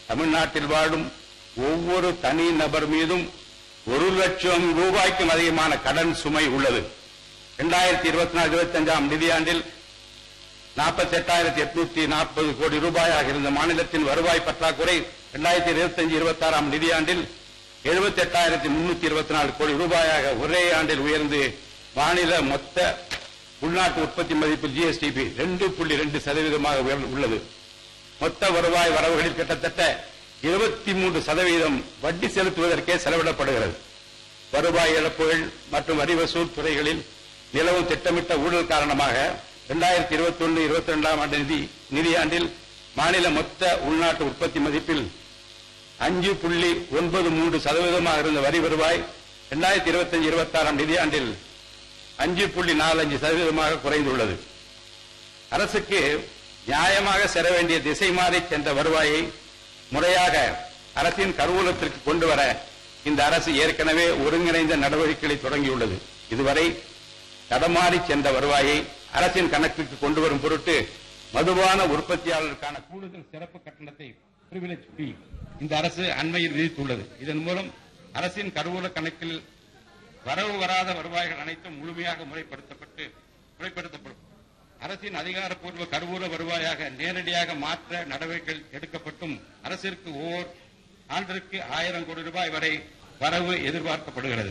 தமிழ்நாட்டில் வாழும் ஒவ்வொரு தனி நபர் மீதும் ஒரு லட்சம் ரூபாய்க்கும் அதிகமான கடன் சுமை உள்ளது இரண்டாயிரத்தி இருபத்தி நாலு இருபத்தி அஞ்சாம் நிதியாண்டில் நாற்பத்தி எட்டாயிரத்தி எட்நூத்தி நாற்பது கோடி ரூபாயாக இருந்த மாநிலத்தின் வருவாய் பற்றாக்குறை இரண்டாயிரத்தி இருபத்தி அஞ்சு இருபத்தி ஆறாம் நிதியாண்டில் எழுபத்தி எட்டாயிரத்தி முன்னூத்தி இருபத்தி நாலு கோடி ரூபாயாக ஒரே ஆண்டில் உயர்ந்து மாநில மொத்த உள்நாட்டு உற்பத்தி மதிப்பு ஜிஎஸ்டிபி ரெண்டு புள்ளி ரெண்டு சதவீதமாக உயர்- உள்ளது மொத்த வருவாய் வரவுகளில் கிட்டத்தட்ட இருபத்தி மூன்று சதவீதம் வட்டி செலுத்துவதற்கே செலவிடப்படுகிறது வருவாய் இழப்புகள் மற்றும் வரி வசூல் துறைகளில் நிலவும் திட்டமிட்ட ஊழல் காரணமாக இரண்டாயிரத்தி இருபத்தி ஒன்று இருபத்தி ரெண்டாம் ஆண்டு நிதி நிதியாண்டில் மாநில மொத்த உள்நாட்டு உற்பத்தி மதிப்பில் அஞ்சு புள்ளி ஒன்பது மூன்று சதவீதமாக இருந்த வரி வருவாய் இரண்டாயிரத்தி இருபத்தி அஞ்சு இருபத்தி ஆறாம் நிதியாண்டில் அஞ்சு புள்ளி நாலஞ்சு சதவீதமாக குறைந்துள்ளது அரசுக்கு நியாயமாக செல்ல வேண்டிய திசை மாறி சென்ற வருவாயை முறையாக அரசின் கருவூலத்திற்கு கொண்டு வர இந்த அரசு ஏற்கனவே ஒருங்கிணைந்த நடவடிக்கைகளை தொடங்கியுள்ளது இதுவரை தடமாறி சென்ற வருவாயை அரசின் கணக்குக்கு கொண்டு வரும் பொருட்டு மதுபான உற்பத்தியாளருக்கான கூடுதல் சிறப்பு கட்டணத்தை பிரிவிலேஜ் fee இந்த அரசு அண்மையில் விதித்துள்ளது இதன் மூலம் அரசின் கருவூல கணக்கில் வரவு வராத வருவாய்கள் அனைத்தும் முழுமையாக முறைப்படுத்தப்பட்டு முறைப்படுத்தப்படும் அரசின் அதிகாரப்பூர்வ கருவூல வருவாயாக நேரடியாக மாற்ற நடவடிக்கைகள் எடுக்கப்பட்டும் அரசிற்கு ஓர் ஆண்டிற்கு ஆயிரம் கோடி ரூபாய் வரை வரவு எதிர்பார்க்கப்படுகிறது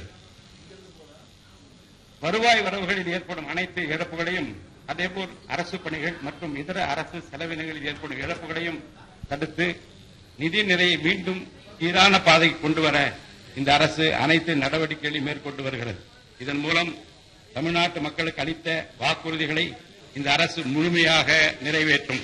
வருவாய் வரவுகளில் ஏற்படும் அனைத்து இழப்புகளையும் அதேபோல் அரசு பணிகள் மற்றும் இதர அரசு செலவினங்களில் ஏற்படும் இழப்புகளையும் தடுத்து நிதி நிலையை மீண்டும் சீரான பாதைக்கு கொண்டு வர இந்த அரசு அனைத்து நடவடிக்கைகளையும் மேற்கொண்டு வருகிறது இதன் மூலம் தமிழ்நாட்டு மக்களுக்கு அளித்த வாக்குறுதிகளை இந்த அரசு முழுமையாக நிறைவேற்றும்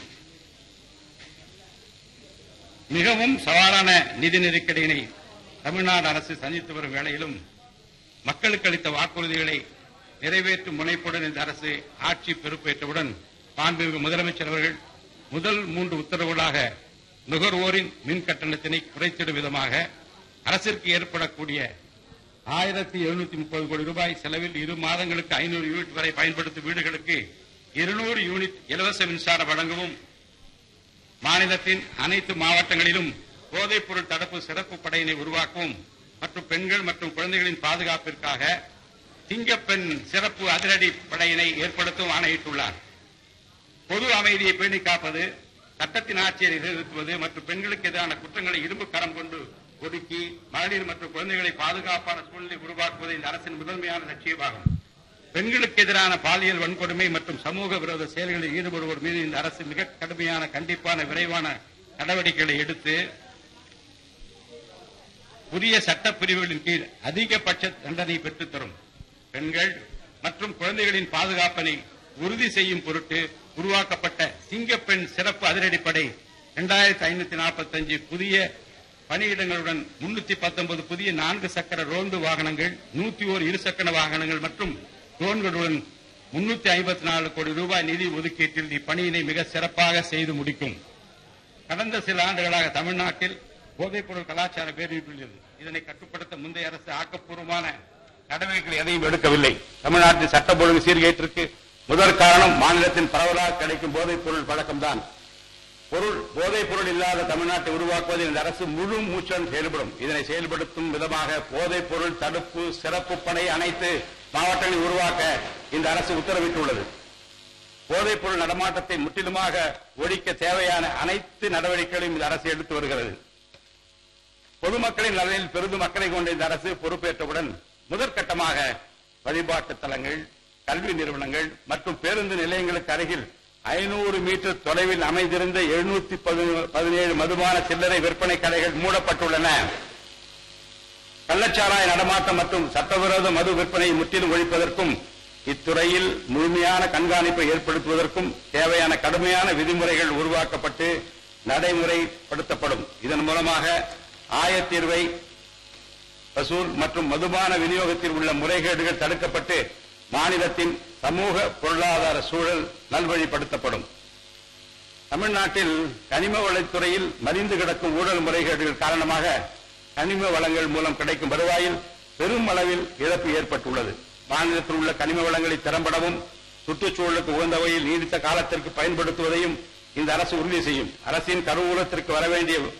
மிகவும் சவாலான நிதி நெருக்கடியினை தமிழ்நாடு அரசு சந்தித்து வரும் வேளையிலும் மக்களுக்கு அளித்த வாக்குறுதிகளை நிறைவேற்றும் முனைப்புடன் இந்த அரசு ஆட்சி பொறுப்பேற்றவுடன் மாண்புமிகு முதலமைச்சர் அவர்கள் முதல் மூன்று உத்தரவுகளாக நுகர்வோரின் மின் கட்டணத்தினை குறைத்திடும் விதமாக அரசிற்கு ஏற்படக்கூடிய ஆயிரத்தி எழுநூத்தி முப்பது கோடி ரூபாய் செலவில் இரு மாதங்களுக்கு ஐநூறு யூனிட் வரை பயன்படுத்தும் வீடுகளுக்கு இருநூறு யூனிட் இலவச மின்சாரம் வழங்கவும் மாநிலத்தின் அனைத்து மாவட்டங்களிலும் போதைப் பொருள் தடுப்பு சிறப்பு படையினை உருவாக்கவும் மற்றும் பெண்கள் மற்றும் குழந்தைகளின் பாதுகாப்பிற்காக சிங்கப்பெண் சிறப்பு அதிரடி படையினை ஏற்படுத்தவும் ஆணையிட்டுள்ளார் பொது அமைதியை பேணி காப்பது சட்டத்தின் ஆட்சியை நிலைநிறுத்துவது மற்றும் பெண்களுக்கு எதிரான குற்றங்களை இரும்பு கரம் கொண்டு ஒடுக்கி மகளிர் மற்றும் குழந்தைகளை பாதுகாப்பான சூழ்நிலை உருவாக்குவது இந்த அரசின் முதன்மையான லட்சியமாகும் பெண்களுக்கு எதிரான பாலியல் வன்கொடுமை மற்றும் சமூக விரோத செயல்களில் ஈடுபடுவோர் மீது இந்த அரசு மிக கடுமையான கண்டிப்பான விரைவான நடவடிக்கைகளை எடுத்து புதிய சட்டப் பிரிவுகளின் கீழ் அதிகபட்ச தண்டனை பெற்றுத் தரும் பெண்கள் மற்றும் குழந்தைகளின் பாதுகாப்பினை உறுதி செய்யும் பொருட்டு உருவாக்கப்பட்ட சிங்கப்பெண் சிறப்பு அதிரடிப்படை இரண்டாயிரத்தி ஐநூத்தி நாற்பத்தஞ்சு புதிய பணியிடங்களுடன் முன்னூத்தி பத்தொன்பது புதிய நான்கு சக்கர ரோந்து வாகனங்கள் நூத்தி ஓர் இருசக்கர வாகனங்கள் மற்றும் ட்ரோன்களுடன் முன்னூத்தி ஐம்பத்தி நாலு கோடி ரூபாய் நிதி ஒதுக்கீட்டில் இப்பணியினை மிக சிறப்பாக செய்து முடிக்கும் கடந்த சில ஆண்டுகளாக தமிழ்நாட்டில் போதைப்பொருள் கலாச்சாரம் பேரிட்டுள்ளது இதனை கட்டுப்படுத்த முந்தைய அரசு ஆக்கப்பூர்வமான நடவடிக்கைகள் எதையும் எடுக்கவில்லை தமிழ்நாட்டின் சட்ட ஒழுங்கு சீர்கேட்டிற்கு முதற் காரணம் மாநிலத்தின் பரவலாக கிடைக்கும் போதைப் பொருள் பழக்கம்தான் பொருள் போதைப் பொருள் இல்லாத தமிழ்நாட்டை உருவாக்குவதில் இந்த அரசு முழு மூச்சுடன் செயல்படும் இதனை செயல்படுத்தும் விதமாக போதைப் பொருள் தடுப்பு சிறப்பு படை அனைத்து மாவட்டங்களில் உருவாக்க இந்த அரசு உத்தரவிட்டுள்ளது போதைப் பொருள் நடமாட்டத்தை முற்றிலுமாக ஒழிக்க தேவையான அனைத்து நடவடிக்கைகளையும் இந்த அரசு எடுத்து வருகிறது பொதுமக்களின் நலனில் பெரிதும் அக்கறை கொண்ட இந்த அரசு பொறுப்பேற்றவுடன் முதற்கட்டமாக வழிபாட்டு தலங்கள் கல்வி நிறுவனங்கள் மற்றும் பேருந்து நிலையங்களுக்கு அருகில் ஐநூறு மீட்டர் தொலைவில் அமைந்திருந்த எழுநூத்தி பதினேழு மதுபான சில்லறை விற்பனை கடைகள் மூடப்பட்டுள்ளன கள்ளச்சாராய நடமாட்டம் மற்றும் சட்டவிரோத மது விற்பனையை முற்றிலும் ஒழிப்பதற்கும் இத்துறையில் முழுமையான கண்காணிப்பை ஏற்படுத்துவதற்கும் தேவையான கடுமையான விதிமுறைகள் உருவாக்கப்பட்டு நடைமுறைப்படுத்தப்படும் இதன் மூலமாக ஆயத்தீர்வை வசூல் மற்றும் மதுபான விநியோகத்தில் உள்ள முறைகேடுகள் தடுக்கப்பட்டு மாநிலத்தின் சமூக பொருளாதார சூழல் நல்வழிப்படுத்தப்படும் தமிழ்நாட்டில் கனிம வளத்துறையில் மலிந்து கிடக்கும் ஊழல் முறைகேடுகள் காரணமாக கனிம வளங்கள் மூலம் கிடைக்கும் வருவாயில் பெரும் அளவில் இழப்பு ஏற்பட்டுள்ளது மாநிலத்தில் உள்ள கனிம வளங்களை திறம்படவும் சுற்றுச்சூழலுக்கு உகந்த வகையில் நீடித்த காலத்திற்கு பயன்படுத்துவதையும் இந்த அரசு உறுதி செய்யும் அரசின் கருவூலத்திற்கு வர வேண்டிய